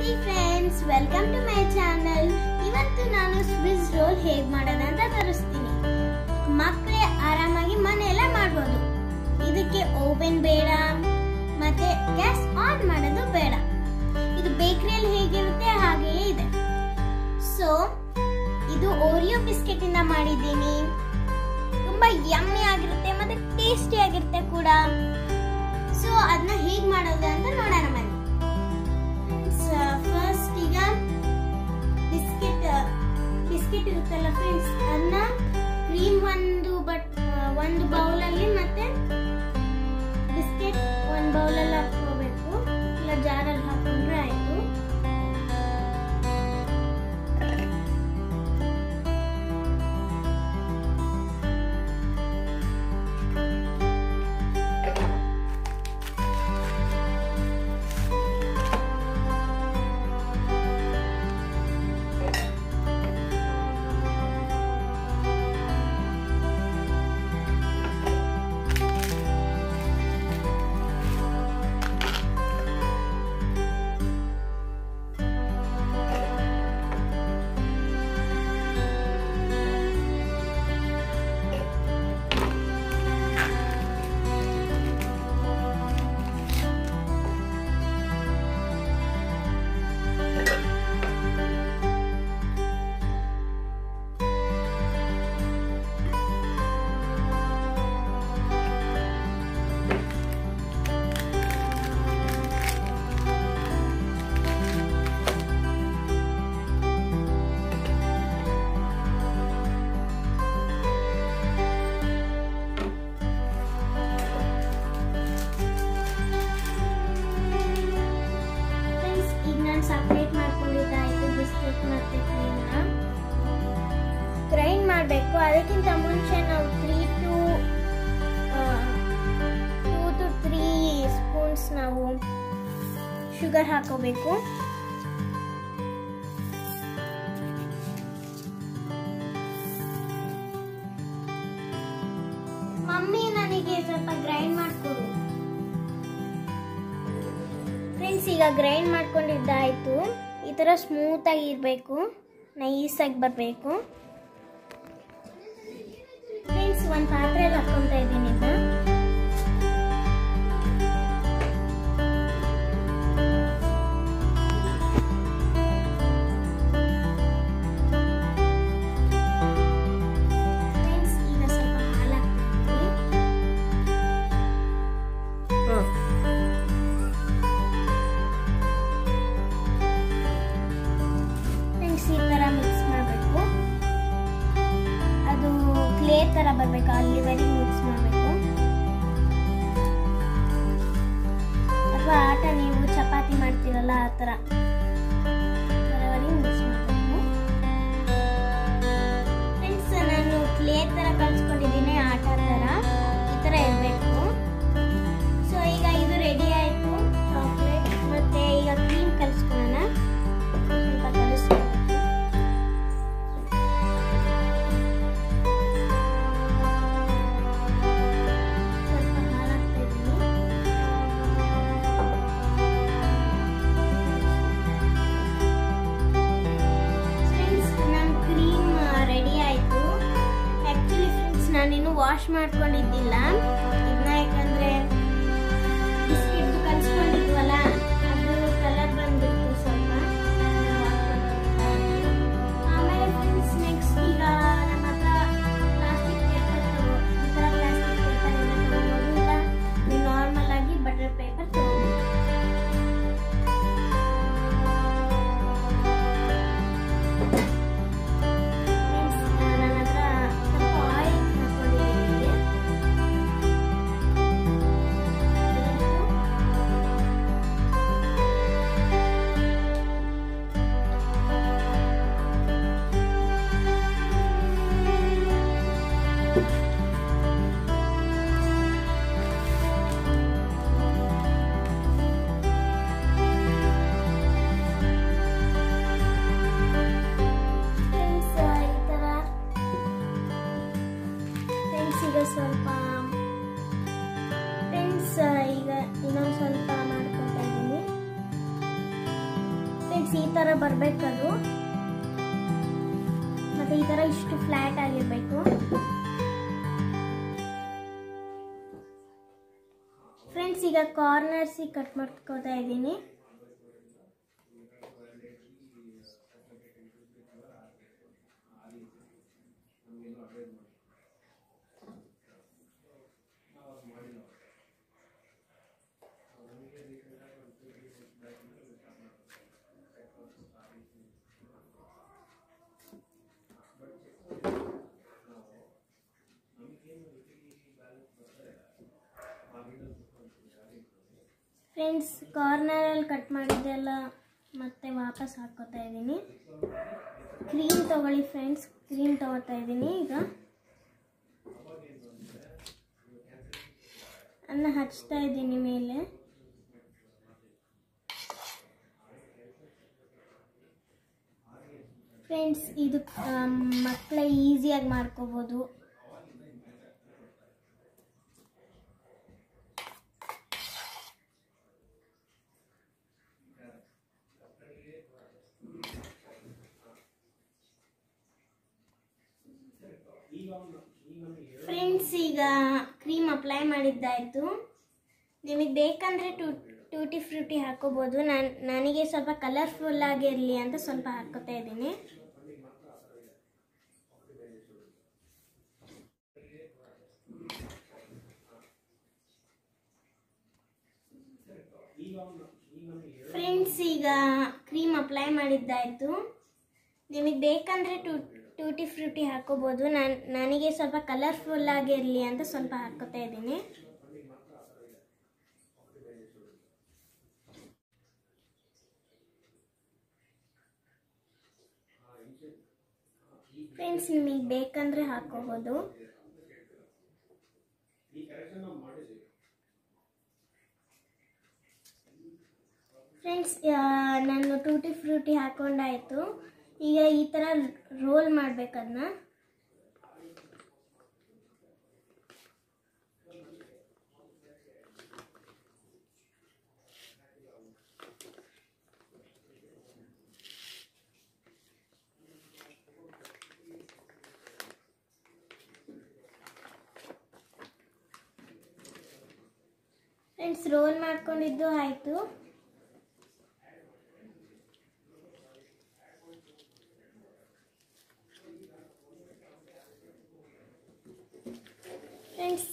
ನಮಸ್ತೆ friends welcome to my channel ಇವತ್ತು ನಾನು ಸ್ವಿಸ್ ರೋಲ್ ಹೇಗೆ ಮಾಡೋದಂತ ತೋರಿಸ್ತೀನಿ ಮಕ್ಕಳೇ ಆರಾಮಾಗಿ ಮನೆಯಲ್ಲ ಮಾಡ್ಬೋದು ಇದಕ್ಕೆ ಓವೆನ್ ಬೇಡ ಮತ್ತೆ ಗ್ಯಾಸ್ ಆನ್ ಮಾಡೋದು ಬೇಡ ಇದು ಬೇಕರಿಯಲ್ಲಿ ಹೇಗಿರುತ್ತೆ ಹಾಗೆಯೇ ಇದೆ ಸೊ ಇದು ಓರಿಯೋ ಬಿಸ್ಕೆಟ್ ಇಂದ ಮಾಡಿದ್ದೀನಿ ತುಂಬಾ ಯಮ್ಮಿ ಆಗಿರುತ್ತೆ ಮತ್ತೆ ಟೇಸ್ಟಿ ಆಗಿರುತ್ತೆ ಕೂಡ ಸೊ ಅದನ್ನ ಹೇಗೆ ಮಾಡೋದು ಅಂತ ನೋಡೋಣ ಬನ್ನಿ ಫಸ್ಟ್ ಈಗ ಬಿಸ್ಕೆಟ್ ಬಿಸ್ಕೆಟ್ ಇರುತ್ತಲ್ಲ ಫ್ರೆಂಡ್ಸ್ ಅದನ್ನ ಕ್ರೀಮ್ ಒಂದು ಬಟ್ ಒಂದು ಬೌಲಲ್ಲಿ ಮತ್ತೆ ಬಿಸ್ಕೆಟ್ ಒಂದು ಬೌಲಲ್ಲಿ ಹಾಕೋಬೇಕು ಇಲ್ಲ ಜಾರಲ್ಲಿ ಹಾಕೊಂಡ್ರೆ ಆಯ್ತು ಫ್ರೆಂಡ್ಸ್ ಈಗ ನಾನು ಸಪ್ರೇಟ್ ಮಾಡ್ಕೊಂಡಿದ್ದಾಯ್ತು ಬಿಸ್ಕೆಟ್ ಮತ್ತೆ ಕ್ರೀಮ್ನ ಗ್ರೈಂಡ್ ಮಾಡಬೇಕು ಅದಕ್ಕಿಂತ ಮುಂಚೆ ನಾವು three to two to three spoons ನಾವು ಶುಗರ್ ಹಾಕೋಬೇಕು ಮಮ್ಮಿ ನನಗೆ ಸ್ವಲ್ಪ ಗ್ರೈಂಡ್ ಮಾಡ್ಕೊಡು ಫ್ರೆಂಡ್ಸ್ ಈಗ ಗ್ರೈಂಡ್ ಮಾಡ್ಕೊಂಡಿದ್ದಾಯ್ತು ಈ ಥರ ಸ್ಮೂತಾಗಿ ಇರಬೇಕು ನೈಸಾಗಿ ಬರಬೇಕು ಫ್ರೆಂಡ್ಸ್ ಒಂದು ಪಾತ್ರೆಯಲ್ಲಿ ಹಾಕ್ಕೊತಾ ಇದ್ದೀನಿ ಇದನ್ನ ಫ್ರೆಂಡ್ಸ್ ಈಗ ಸ್ವಲ್ಪ ಹಾಲು ಹಾಕ್ತೀನಿ ಫ್ರೆಂಡ್ಸ್ ಈ ಥರ ಮಿಕ್ಸ್ ಮಾಡಬೇಕು ಅದು ಕ್ಲೇ ಥರ ಬರಬೇಕು ಅಲ್ಲಿವರೆಗೆ ಮಿಕ್ಸ್ ಮಾಡಬೇಕು ಅಥವಾ ಆಟ ನೀವು ಚಪಾತಿ ಮಾಡ್ತೀರಲ್ಲ ಆ ಥರ ಬರೋವರೆಗೆ ಮಿಕ್ಸ್ ಮಾಡಬೇಕು ಫ್ರೆಂಡ್ಸ್ ನಾನು ಕ್ಲೇ ಥರ ಕಲ್ಸ್ಕೊಂಡಿದ್ದೀನಿ ಆಟ ಥರ ಈ ಥರ ಇರಬೇಕು ಸೊ ಈಗ ಇದು ರೆಡಿ ಆಯಿತು ಚಾಕ್ಲೇಟ್ ಮತ್ತು ಈಗ ಕ್ರೀಮ್ ಕಲಿಸ್ಕೊಳ್ಳೋಣ ಸ್ವಲ್ಪ ಕಲಿಸ್ಕೊಬೇಕು ಸ್ವಲ್ಪ ಹಾಲು ಹಾಕ್ತಾ ಇದ್ದೀನಿ ಫ್ರೆಂಡ್ಸ್ ನಮ್ಮ ಕ್ರೀಮ್ ರೆಡಿ ಆಯಿತು ಆ್ಯಕ್ಚುಲಿ ಫ್ರೆಂಡ್ಸ್ ನಾನಿನ್ನು ವಾಶ್ ಮಾಡ್ಕೊಂಡಿದ್ದಿಲ್ಲ ಇದನ್ನ ಯಾಕಂದರೆ ಬಿಸ್ಕೆಟ್ ಕಲಿಸ್ಕೊಂಡಿದ್ವಲ್ಲ ಅದು ಕಲರ್ ಬಂದಿತ್ತು ಸ್ವಲ್ಪ ಆಮೇಲೆ ಫ್ರೆಂಡ್ಸ್ ನೆಕ್ಸ್ಟ್ ಈಗ ನಮ್ಮ ಹತ್ರ ಪ್ಲಾಸ್ಟಿಕ್ ಪೇಪರ್ ಈ ಥರ ಪ್ಲಾಸ್ಟಿಕ್ ಪೇಪರ್ ಎಲ್ಲ ತಗೋಬೋದು ಇಲ್ಲ ನೀವು ನಾರ್ಮಲ್ ಆಗಿ ಬಟರ್ ಪೇಪರ್ ತಗೋಬೋದು ಫ್ರೆಂಡ್ಸ್ ನನ್ನ ಹತ್ರ ಸ್ವಲ್ಪ ಆಯಿಲ್ ಹಾಕೊಂಡಿದ್ದೀನಿ ಈ ಥರ ಬರಬೇಕದು ಮತ್ತೆ ಈ ಥರ ಇಷ್ಟು ಫ್ಲ್ಯಾಟ್ ಆಗಿರಬೇಕು ಫ್ರೆಂಡ್ಸ್ ಈಗ ಕಾರ್ನರ್ಸಿಗೆ ಕಟ್ ಮಾಡ್ಕೋತಾ ಇದ್ದೀನಿ ಫ್ರೆಂಡ್ಸ್ ಕಾರ್ನರಲ್ಲಿ ಕಟ್ ಮಾಡಿದ್ದೆಲ್ಲ ಮತ್ತೆ ವಾಪಸ್ ಹಾಕೋತಾ ಇದ್ದೀನಿ ಕ್ರೀಮ್ ತಗೊಳ್ಳಿ ಫ್ರೆಂಡ್ಸ್ ಕ್ರೀಮ್ ತಗೋತಾ ಇದ್ದೀನಿ ಈಗ ಅನ್ನ ಹಚ್ತಾ ಇದ್ದೀನಿ ಮೇಲೆ ಫ್ರೆಂಡ್ಸ್ ಇದು ಮಕ್ಕಳ ಈಸಿಯಾಗಿ ಮಾಡ್ಕೋಬೋದು ಫ್ರೆಂಡ್ಸ್ ಈಗ ಕ್ರೀಮ್ ಅಪ್ಲೈ ಮಾಡಿದ್ದಾಯಿತು ನಿಮಗೆ ಬೇಕಂದರೆ ಟೂ ಟೂಟಿ ಫ್ರೂಟಿ ಹಾಕೋಬೋದು ನಾನು ನನಗೆ ಸ್ವಲ್ಪ ಕಲರ್ಫುಲ್ ಆಗಿರಲಿ ಅಂತ ಸ್ವಲ್ಪ ಹಾಕೋತಾ ಇದ್ದೀನಿ ಫ್ರೆಂಡ್ಸ್ ಈಗ ಕ್ರೀಮ್ ಅಪ್ಲೈ ಮಾಡಿದ್ದಾಯಿತು ನಿಮಗೆ ಬೇಕಂದರೆ ಟೂ ಟೂಟಿ ಫ್ರೂಟಿ ಹಾಕೋಬೋದು ನಾನು ನನಗೆ ಸ್ವಲ್ಪ ಕಲರ್ಫುಲ್ ಆಗಿರಲಿ ಅಂತ ಸ್ವಲ್ಪ ಹಾಕೋತಾ ಇದ್ದೀನಿ ಫ್ರೆಂಡ್ಸ್ ನಿಮಗೆ ಬೇಕಂದರೆ ಹಾಕೋಬೋದು ಫ್ರೆಂಡ್ಸ್ ನಾನು ಟೂಟಿ ಫ್ರೂಟಿ ಹಾಕೊಂಡಾಯಿತು ಈಗ ಈ ಥರ ರೋಲ್ ಮಾಡ್ಬೇಕದನ್ನ ಫ್ರೆಂಡ್ಸ್ ರೋಲ್ ಮಾಡ್ಕೊಂಡಿದ್ದು ಆಯಿತು ಫ್ರೆಂಡ್ಸ್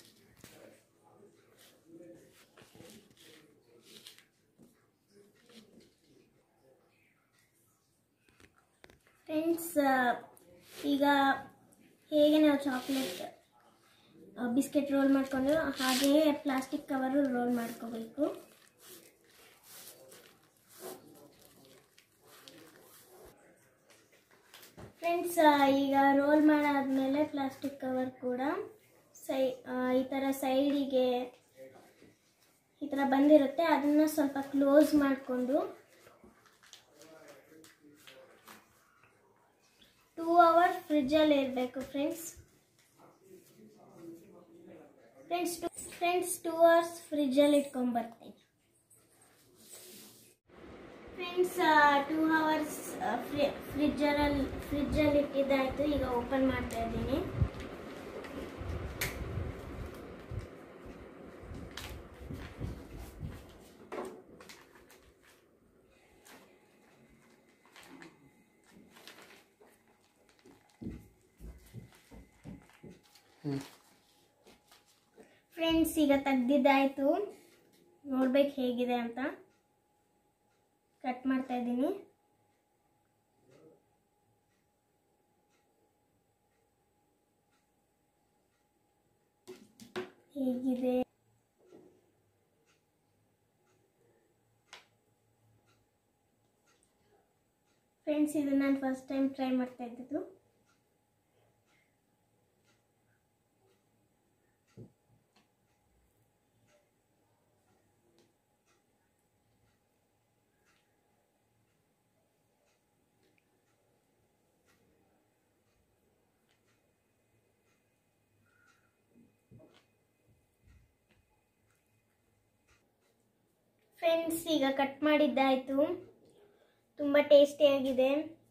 ಫ್ರೆಂಡ್ಸ್ ಈಗ ಹೇಗೆ ನಾವು ಚಾಕ್ಲೇಟ್ ಬಿಸ್ಕೆಟ್ ರೋಲ್ ಮಾಡಿಕೊಂಡು ಹಾಗೆಯೇ ಪ್ಲಾಸ್ಟಿಕ್ ಕವರು ರೋಲ್ ಮಾಡ್ಕೋಬೇಕು ಫ್ರೆಂಡ್ಸ್ ಈಗ ರೋಲ್ ಮಾಡಾದ್ಮೇಲೆ ಪ್ಲಾಸ್ಟಿಕ್ ಕವರ್ ಕೂಡ ಸೈ ಆ, ಈ ಥರ ಸೈಡಿಗೆ ಈ ಥರ ಬಂದಿರುತ್ತೆ ಅದನ್ನು ಸ್ವಲ್ಪ ಕ್ಲೋಸ್ ಮಾಡಿಕೊಂಡು ಟೂ ಅವರ್ ಫ್ರಿಜ್ಜಲ್ಲಿ ಇರಬೇಕು friends friends two friends two hours ಫ್ರಿಜ್ಜಲ್ಲಿ ಇಟ್ಕೊಂಬರ್ತೀನಿ ಫ್ರೆಂಡ್ಸ್ ಟೂ ಅವರ್ಸ್ ಫ್ರಿಜ್ಜರಲ್ಲಿ ಫ್ರಿಜ್ಜಲ್ಲಿ ಇಟ್ಟಿದ್ದಾಯಿತು ಈಗ ಓಪನ್ ಮಾಡ್ತಾ ಇದ್ದೀನಿ ಫ್ರೆಂಡ್ಸ್ ಈಗ ತೆಗ್ದಿದ್ದಾಯಿತು ನೋಡ್ಬೇಕು ಹೇಗಿದೆ ಅಂತ ಕಟ್ ಮಾಡ್ತಾ ಇದ್ದೀನಿ ಹೇಗಿದೆ ಫ್ರೆಂಡ್ಸ್ ಇದು ನಾನು ಫಸ್ಟ್ ಟೈಮ್ ಟ್ರೈ ಮಾಡ್ತಾ ಇದ್ದಿದ್ದು ಫ್ರೆಂಡ್ಸ್ ಈಗ ಕಟ್ ಮಾಡಿದ್ದಾಯಿತು ತುಂಬ ಟೇಸ್ಟಿಯಾಗಿದೆ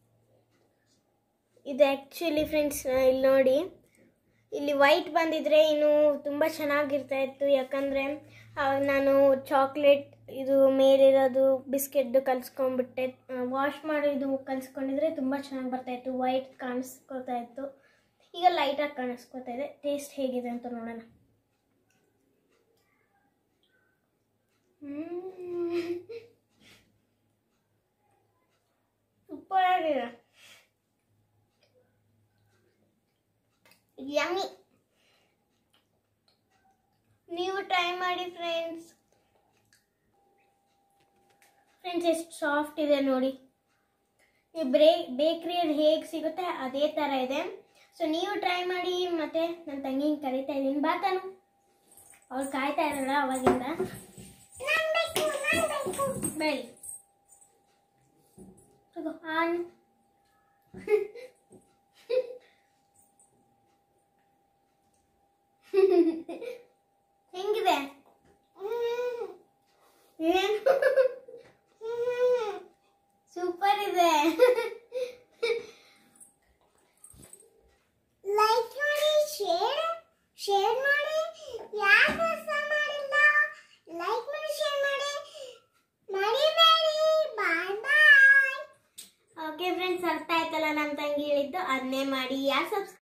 ಇದು ಆ್ಯಕ್ಚುಲಿ ಫ್ರೆಂಡ್ಸ್ ಇಲ್ಲಿ ನೋಡಿ ಇಲ್ಲಿ ವೈಟ್ ಬಂದಿದ್ರೆ ಇನ್ನು ತುಂಬ ಚೆನ್ನಾಗಿರ್ತಾ ಇತ್ತು ಯಾಕಂದರೆ ನಾನು ಚಾಕ್ಲೇಟ್ ಇದು ಮೇಲಿರೋದು ಬಿಸ್ಕೆಟ್ದು ಕಲಿಸ್ಕೊಂಡ್ಬಿಟ್ಟೆ ವಾಶ್ ಮಾಡಿದ್ದು ಕಲಿಸ್ಕೊಂಡಿದ್ರೆ ತುಂಬ ಚೆನ್ನಾಗಿ ಬರ್ತಾಯಿತ್ತು ವೈಟ್ ಕಾಣಿಸ್ಕೊತಾ ಇತ್ತು ಈಗ ಲೈಟಾಗಿ ಕಾಣಿಸ್ಕೊತಾ ಇದೆ ಟೇಸ್ಟ್ ಹೇಗಿದೆ ಅಂತ ನೋಡೋಣ ಸೂಪರ್ ಆಗಿದೆ ಯಮ್ಮಿ ನೀವು ಟ್ರೈ ಮಾಡಿ ಫ್ರೆಂಡ್ಸ್ ಫ್ರೆಂಡ್ಸ್ ಎಷ್ಟು ಸಾಫ್ಟ್ ಇದೆ ನೋಡಿ ಈ ಬ್ರೇ ಬೇಕ್ರಿಯಲ್ಲಿ ಹೇಗೆ ಸಿಗುತ್ತೆ ಅದೇ ಥರ ಇದೆ ಸೊ ನೀವು ಟ್ರೈ ಮಾಡಿ ಮತ್ತೆ ನನ್ನ ತಂಗಿನ ಕರಿತಾ ಇದ್ದೀನಿ ಬಾ ತಾನು ಅವ್ರು ಕಾಯ್ತಾ ಇರಲ್ಲ ಅವಾಗಿಂದ ಬೆಳಿ ತಗೋ ಆನ್ ಹೆಂಗಿದೆ ಏನು ಸೂಪರ್ ಇದೆ ಲೈಕ್ ಮಾಡಿ ಶೇರ್ ಶೇರ್ ಮಾಡಿ ಯಾರು ಮಾಡಿಲ್ಲ ಲೈಕ್ ಮಾಡಿ ಶೇರ್ ಮಾಡಿ ಮರಿಬೇಡಿ ಬಾಯ್ ಬಾಯ್ ಓಕೆ ಫ್ರೆಂಡ್ಸ್ ಅರ್ಥ ಆಯ್ತಲ್ಲ ನಮ್ಮ ತಂಗಿ ಹೇಳಿದ್ದು ಅದನ್ನೇ ಮಾಡಿ ಯಾರು ಸಬ್ಸ್